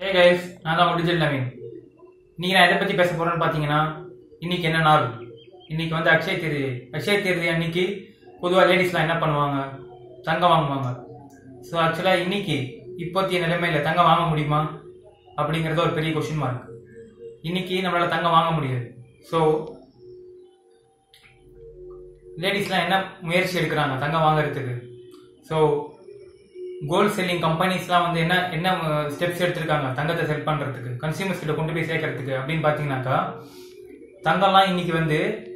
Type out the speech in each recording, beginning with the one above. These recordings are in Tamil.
ஹே கைஸ் நான் தான் டிஜிட்டல் நவீன் இன்னைக்கு நான் எதை பற்றி பேச போறேன்னு பார்த்தீங்கன்னா இன்னைக்கு என்ன நாள் இன்னைக்கு வந்து அக்ஷய திருதி அக்ஷய திருதி அன்னைக்கு பொதுவாக லேடிஸ்லாம் என்ன பண்ணுவாங்க தங்கம் வாங்குவாங்க ஸோ ஆக்சுவலாக இன்னைக்கு இப்போத்திய நிலைமையில தங்கம் வாங்க முடியுமா அப்படிங்கிறது ஒரு பெரிய கொஸ்டின் மார்க் இன்னைக்கு நம்மளால தங்கம் வாங்க முடியாது ஸோ லேடிஸ்லாம் என்ன முயற்சி எடுக்கிறாங்க தங்கம் வாங்குறதுக்கு ஸோ கோல்ட் செல்லிங் கம்பெனிஸ்லாம் வந்து என்ன என்ன ஸ்டெப்ஸ் எடுத்திருக்காங்க தங்கத்தை செல் பண்றதுக்கு கன்சியூமர்ஸ் கிட்ட கொண்டு போய் சேர்க்கறதுக்கு அப்படின்னு பார்த்தீங்கன்னாக்கா தங்கம்லாம் இன்னைக்கு வந்து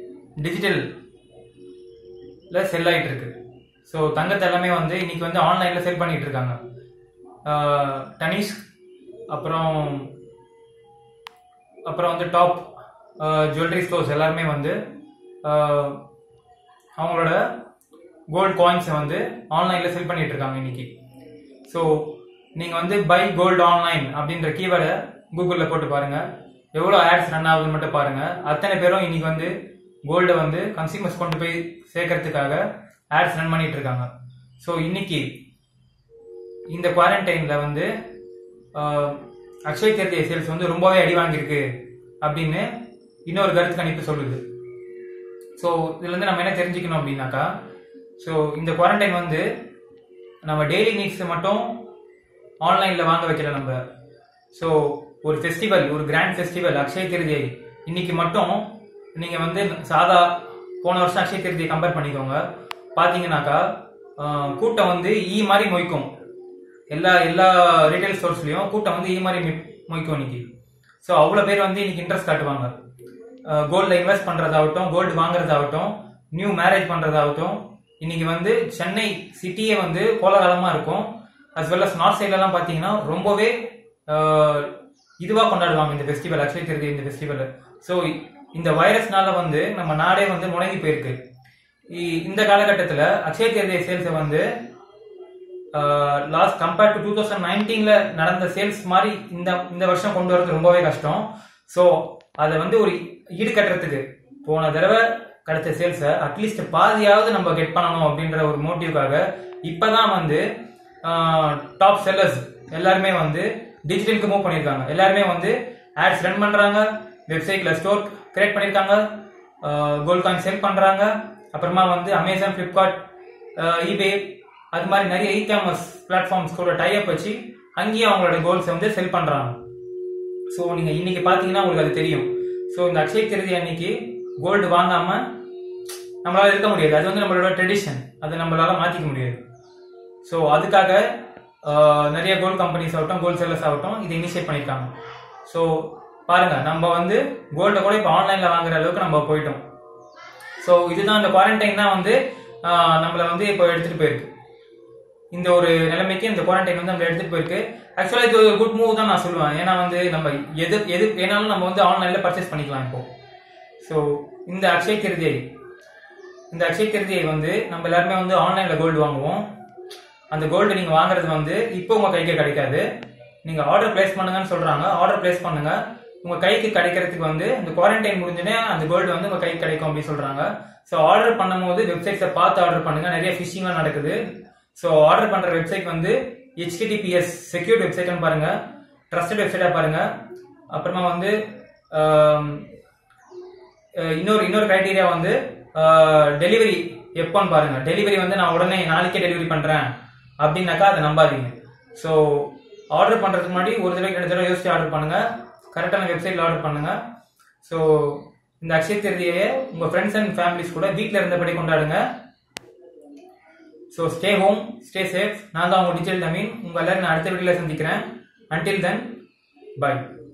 டிஜிட்டல்ல செல் ஆயிட்டு இருக்கு ஸோ தங்கத்தை எல்லாமே வந்து இன்னைக்கு வந்து ஆன்லைன்ல செல் பண்ணிட்டு இருக்காங்க ஆஹ் டனிஷ் அப்புறம் அப்புறம் வந்து டாப் ஜுவல்லரி ஸ்டோர்ஸ் எல்லாருமே வந்து ஆஹ் அவங்களோட கோல்ட் காயின்ஸை வந்து ஆன்லைனில் செல் பண்ணிட்டு இருக்காங்க இன்னைக்கு ஸோ நீங்கள் வந்து பை கோல்டு ஆன்லைன் அப்படின்ற கீவேர்டை கூகுளில் போட்டு பாருங்க எவ்வளோ ஆட்ஸ் ரன் ஆகுதுன்னு மட்டும் பாருங்க அத்தனை பேரும் இன்னைக்கு வந்து கோல்டை வந்து கன்சியூமர்ஸ் கொண்டு போய் சேர்க்கறதுக்காக ஆட்ஸ் ரன் பண்ணிட்டு இருக்காங்க ஸோ இன்னைக்கு இந்த குவாரண்டைனில் வந்து ஆஹ், அக்ஷய திருதிய சேல்ஸ் வந்து ரொம்பவே அடி வாங்கியிருக்கு அப்படின்னு இன்னொரு கருத்து கணிப்பு சொல்லுது ஸோ இதுல இருந்து நம்ம என்ன தெரிஞ்சுக்கணும் அப்படின்னாக்கா ஸோ இந்த குவாரண்டைன் வந்து நம்ம டெய்லி நீட்ஸ் மட்டும் ஆன்லைனில் வாங்க வைக்கல நம்ம ஸோ ஒரு ஃபெஸ்டிவல் ஒரு கிராண்ட் ஃபெஸ்டிவல் அக்ஷய திருதியை இன்னைக்கு மட்டும் நீங்கள் வந்து சாதா போன வருஷம் அக்ஷய திருதியை கம்பேர் பண்ணிக்கோங்க பார்த்தீங்கன்னாக்கா ஆஹ், கூட்டம் வந்து ஈ மாதிரி மொய்க்கும் எல்லா எல்லா ரீட்டைல் ஸ்டோர்ஸ்லயும் கூட்டம் வந்து ஈ மாதிரி மி- மொய்க்கும் இன்னைக்கு ஸோ அவ்வளோ பேர் வந்து இன்னைக்கு இன்ட்ரெஸ்ட் காட்டுவாங்க கோல்டில் இன்வெஸ்ட் பண்றதாகட்டும் கோல்டு வாங்குறதாகட்டும் நியூ மேரேஜ் பண்றதாகட்டும் இன்னைக்கு வந்து சென்னை சிட்டியே வந்து கோலாகலமா இருக்கும் அஸ் வெல் அஸ் நார்த் சைட்லலாம் பார்த்தீங்கன்னா ரொம்பவே ஆஹ், இதுவா கொண்டாடுவாங்க இந்த ஃபெஸ்டிவல் அக்ஷய திருதி இந்த ஃபெஸ்டிவல் ஸோ இந்த வைரஸ்னால வந்து நம்ம நாடே வந்து முடங்கி போயிருக்கு இ- இந்த காலகட்டத்தில் அக்ஷய திருதி சேல்ஸை வந்து last compared to two thousand நைன்டீன்ல நடந்த சேல்ஸ் மாதிரி இந்த இந்த வருஷம் கொண்டு வரது ரொம்பவே கஷ்டம் ஸோ அதை வந்து ஒரு ஈடு கட்டுறதுக்கு போன தடவை கிடைச்ச சேல்ஸை அட்லீஸ்ட் பாதியாவது நம்ம கெட் பண்ணணும் அப்படின்ற ஒரு மோட்டிவ்காக இப்பதான் வந்து டாப் செல்லர்ஸ் எல்லாருமே வந்து டிஜிட்டலுக்கு மூவ் பண்ணியிருக்காங்க எல்லாருமே வந்து ஆட்ஸ் ரன் பண்றாங்க வெப்சைட்ல ஸ்டோர் கிரியேட் பண்ணியிருக்காங்க கோல்ட் காயின் செல் பண்றாங்க அப்புறமா வந்து அமேசான் ஃபிளிப்கார்ட் eBay அது மாதிரி நிறைய இ காமர்ஸ் பிளாட்ஃபார்ம்ஸ் கூட டைப் வச்சு அங்கேயும் அவங்களோட கோல்ஸ் வந்து செல் பண்றாங்க ஸோ நீங்க இன்னைக்கு பாத்தீங்கன்னா உங்களுக்கு அது தெரியும் ஸோ இந்த அக்ஷய திருதி அன்னைக்கு கோல்டு வாங்காம நம்மளால இருக்க முடியாது அது வந்து நம்மளோட ட்ரெடிஷன் அதை நம்மளால மாத்திக்க முடியாது ஸோ அதுக்காக ஆஹ், நிறைய கோல்ட் கம்பெனிஸ் ஆகட்டும் கோல்ட் செல்லர்ஸ் ஆகட்டும் இதை இனிஷியேட் பண்ணியிருக்காங்க ஸோ பாருங்க நம்ம வந்து கோல்டை கூட இப்போ ஆன்லைன்ல வாங்குற அளவுக்கு நம்ம போயிட்டோம் ஸோ இதுதான் இந்த குவாரண்டைன் தான் வந்து ஆஹ், நம்மளை வந்து இப்போ எடுத்துட்டு போயிருக்கு இந்த ஒரு நிலைமைக்கு இந்த குவாரண்டைன் வந்து நம்ம எடுத்துட்டு போயிருக்கு ஆக்சுவலா இது ஒரு குட் மூவ் தான் நான் சொல்லுவேன் ஏன்னா வந்து நம்ம எது எது வேணாலும் நம்ம வந்து ஆன்லைன்ல பர்ச்சேஸ் பண்ணிக்கலாம் இப்போ ஸோ இந்த அக்ஷய திருதியை இந்த அக்ஷய திருதியை வந்து நம்ம எல்லாருமே வந்து ஆன்லைன்ல கோல்டு வாங்குவோம் அந்த கோல்டு நீங்க வாங்குறது வந்து இப்போ உங்க கைக்கு கிடைக்காது நீங்க ஆர்டர் பிளேஸ் பண்ணுங்கன்னு சொல்றாங்க ஆர்டர் பிளேஸ் பண்ணுங்க உங்க கைக்கு கிடைக்கிறதுக்கு வந்து இந்த குவாரண்டைன் முடிஞ்சோடனே அந்த கோல்டு வந்து உங்க கைக்கு கிடைக்கும் அப்படின்னு சொல்றாங்க ஸோ ஆர்டர் பண்ணும்போது வெப்சைட்ஸை பார்த்து ஆர்டர் பண்ணுங்க நிறைய ஃபிஷிங்லாம் நடக்குது ஸோ ஆர்டர் பண்ற வெப்சைட் வந்து ஹெச்டிடிபிஎஸ் செக்யூர்ட் வெப்சைட்னு பாருங்க ட்ரஸ்டட் வெப்சைட்டா பாருங்க அப்புறமா வந்து ஆம், அஹ் இன்னொரு இன்னொரு கிரைட்டீரியா வந்து டெலிவரி எப்போன்னு பாருங்க டெலிவரி வந்து நான் உடனே நாளைக்கே டெலிவரி பண்றேன் அப்படின்னாக்கா அதை நம்பாதீங்க ஸோ ஆர்டர் பண்றதுக்கு முன்னாடி ஒரு தடவை ரெண்டு தடவை யோசிச்சு ஆர்டர் பண்ணுங்க கரெக்டான வெப்சைட்ல ஆர்டர் பண்ணுங்க ஸோ இந்த அக்ஷய திருதியை உங்க ஃப்ரெண்ட்ஸ் அண்ட் ஃபேமிலிஸ் கூட வீட்டில் இருந்தபடி கொண்டாடுங்க so stay home stay safe நான் தான் உங்க டிஜிட்டல் நவீன் உங்க எல்லாரும் நான் அடுத்த வீடியோல சந்திக்கிறேன் அன்டில் தென் பை